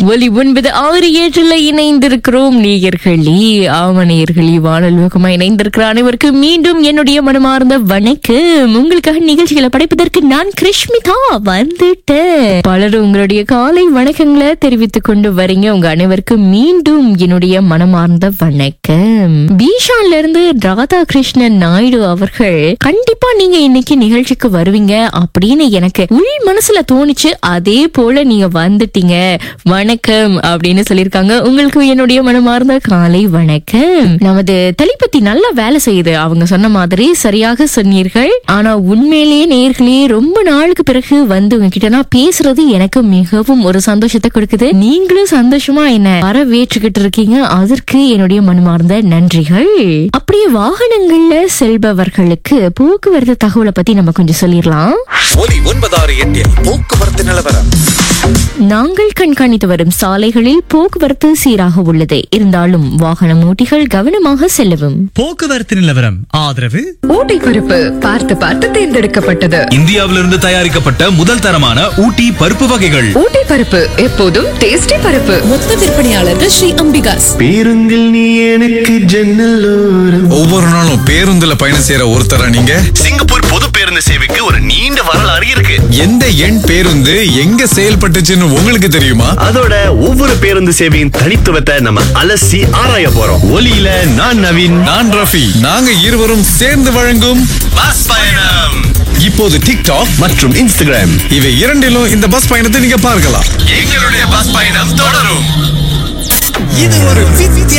ஒலி ஒன்பது ஆறு ஏற்றுல இணைந்திருக்கிறோம் நேயர்களே ஆவணையர்களே வானல் முகமா இணைந்திருக்கிற அனைவருக்கும் மீண்டும் என்னுடைய மனமார்ந்த வணக்கம் உங்களுக்காக நிகழ்ச்சிகளை படைப்பதற்கு நான் கிருஷ்மிதா வந்துட்டேன் பலரும் உங்களுடைய காலை வணக்கங்களை தெரிவித்துக் கொண்டு வரீங்க உங்க அனைவருக்கும் மீண்டும் என்னுடைய மனமார்ந்த வணக்கம் பீஷான்ல இருந்து ராதாகிருஷ்ணன் நாயுடு அவர்கள் கண்டிப்பா நீங்க இன்னைக்கு நிகழ்ச்சிக்கு வருவீங்க அப்படின்னு எனக்கு உள் மனசுல தோணுச்சு அதே போல நீங்க வந்துட்டீங்க வணக்கம் அப்படின்னு சொல்லிருக்காங்க உங்களுக்கு என்னுடைய மனமார்ந்த காலை வணக்கம் நமது தளிப்பத்தி நல்லா வேலை செய்யுது அவங்க சொன்ன மாதிரி சரியாக சொன்னீர்கள் ஆனா உண்மையிலேயே நேர்களே ரொம்ப நாளுக்கு பிறகு வந்து உங்ககிட்ட நான் பேசுறது எனக்கு மிகவும் ஒரு சந்தோஷத்தை கொடுக்குது நீங்களும் சந்தோஷமா என்ன வரவேற்றுக்கிட்டு இருக்கீங்க அதற்கு என்னுடைய மனமார்ந்த நன்றிகள் அப்படியே வாகனங்கள்ல செல்பவர்களுக்கு போக்குவரத்து தகவலை பத்தி நம்ம கொஞ்சம் சொல்லிடலாம் ஒலி ஒன்பதாறு எட்டில் போக்குவரத்து நிலவரம் நாங்கள் கண்காணித்து வரும் சாலைகளில் போக்குவரத்து சீராக உள்ளது இருந்தாலும் வாகன ஓட்டிகள் கவனமாக செல்லவும் போக்குவரத்து நிலவரம் ஆதரவு ஊட்டி பருப்பு பார்த்து பார்த்து தேர்ந்தெடுக்கப்பட்டது இந்தியாவிலிருந்து தயாரிக்கப்பட்ட முதல் தரமான ஊட்டி பருப்பு வகைகள் ஊட்டி பருப்பு எப்போதும் டேஸ்டி பருப்பு மொத்த விற்பனையாளர்கள் ஸ்ரீ அம்பிகாஸ் பேருந்தில் நீ எனக்கு ஜன்னலோரம் ஒவ்வொரு நாளும் பேருந்துல பயணம் செய்யற ஒருத்தரா நீங்க சிங்கப்பூர் பொது பேருந்து சேவைக்கு ஒரு நீண்ட வரலாறு இருக்கு எந்த எண் பேருந்து எங்க செயல்பட்டுச்சுன்னு உங்களுக்கு தெரியுமா அதோட ஒவ்வொரு பேருந்து சேவையின் தனித்துவத்தை நம்ம அலசி ஆராய போறோம் ஒலியில நான் நவீன் நான் ரஃபி நாங்க இருவரும் சேர்ந்து வழங்கும் பஸ் பயணம் இப்போது டிக்டாக் மற்றும் இன்ஸ்டாகிராம் இவை இரண்டிலும் இந்த பஸ் பயணத்தை நீங்க பார்க்கலாம் எங்களுடைய பஸ் பயணம் தொடரும் இது ஒரு வித்தியாச